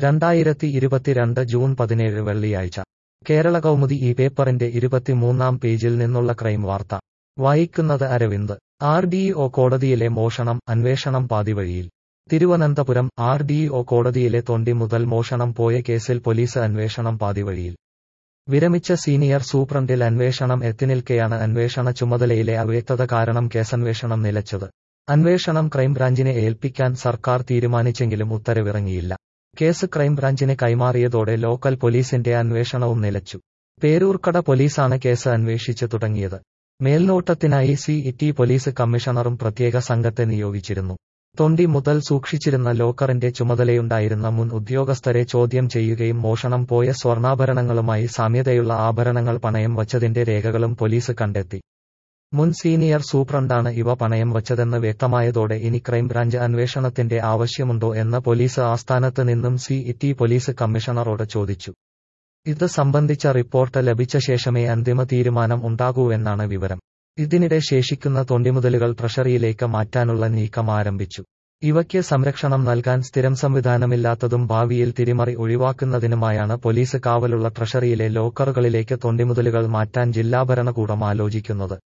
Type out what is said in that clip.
രണ്ടായിരത്തി ഇരുപത്തിരണ്ട് ജൂൺ പതിനേഴ് വെള്ളിയാഴ്ച കേരള കൗമുദി ഈ പേപ്പറിന്റെ ഇരുപത്തിമൂന്നാം പേജിൽ നിന്നുള്ള ക്രൈം വാർത്ത വായിക്കുന്നത് അരവിന്ദ് ആർ ഡി ഒ കോടതിയിലെ മോഷണം അന്വേഷണം പാതിവഴിയിൽ തിരുവനന്തപുരം ആർ ഡി ഒ കോടതിയിലെ തൊണ്ടി മുതൽ മോഷണം പോയ കേസിൽ പോലീസ് അന്വേഷണം പാതിവഴിയിൽ വിരമിച്ച സീനിയർ സൂപ്രണ്ടിൽ അന്വേഷണം എത്തിനിൽക്കെയാണ് അന്വേഷണ ചുമതലയിലെ അവ്യക്തത കാരണം കേസന്വേഷണം നിലച്ചത് അന്വേഷണം ക്രൈംബ്രാഞ്ചിനെ ഏൽപ്പിക്കാൻ സർക്കാർ തീരുമാനിച്ചെങ്കിലും ഉത്തരവിറങ്ങിയില്ല കേസ് ക്രൈംബ്രാഞ്ചിന് കൈമാറിയതോടെ ലോക്കൽ പോലീസിന്റെ അന്വേഷണവും നിലച്ചു പേരൂർക്കട പോലീസാണ് കേസ് അന്വേഷിച്ചു തുടങ്ങിയത് മേൽനോട്ടത്തിനായി സി ടി പോലീസ് കമ്മീഷണറും പ്രത്യേക സംഘത്തെ നിയോഗിച്ചിരുന്നു തൊണ്ടി മുതൽ സൂക്ഷിച്ചിരുന്ന ലോക്കറിന്റെ ചുമതലയുണ്ടായിരുന്ന മുൻ ഉദ്യോഗസ്ഥരെ ചോദ്യം ചെയ്യുകയും മോഷണം പോയ സ്വർണ്ണാഭരണങ്ങളുമായി സാമ്യതയുള്ള ആഭരണങ്ങൾ പണയം വച്ചതിന്റെ രേഖകളും പോലീസ് കണ്ടെത്തി മുൻ സീനിയർ സൂപ്രണ്ടാണ് ഇവ പണയം വച്ചതെന്ന് വ്യക്തമായതോടെ ഇനി ക്രൈംബ്രാഞ്ച് അന്വേഷണത്തിന്റെ ആവശ്യമുണ്ടോ എന്ന് പോലീസ് ആസ്ഥാനത്ത് നിന്നും സി ടി പോലീസ് കമ്മീഷണറോട് ചോദിച്ചു ഇത് സംബന്ധിച്ച റിപ്പോർട്ട് ലഭിച്ച ശേഷമേ അന്തിമ തീരുമാനം ഉണ്ടാകൂവെന്നാണ് വിവരം ഇതിനിടെ ശേഷിക്കുന്ന തൊണ്ടിമുതലുകൾ ട്രഷറിയിലേക്ക് മാറ്റാനുള്ള നീക്കം ആരംഭിച്ചു ഇവയ്ക്ക് സംരക്ഷണം നൽകാൻ സ്ഥിരം സംവിധാനമില്ലാത്തതും ഭാവിയിൽ തിരിമറി ഒഴിവാക്കുന്നതിനുമായാണ് പോലീസ് കാവലുള്ള ട്രഷറിയിലെ ലോക്കറുകളിലേക്ക് തൊണ്ടിമുതലുകൾ മാറ്റാൻ ജില്ലാ ഭരണകൂടം ആലോചിക്കുന്നത്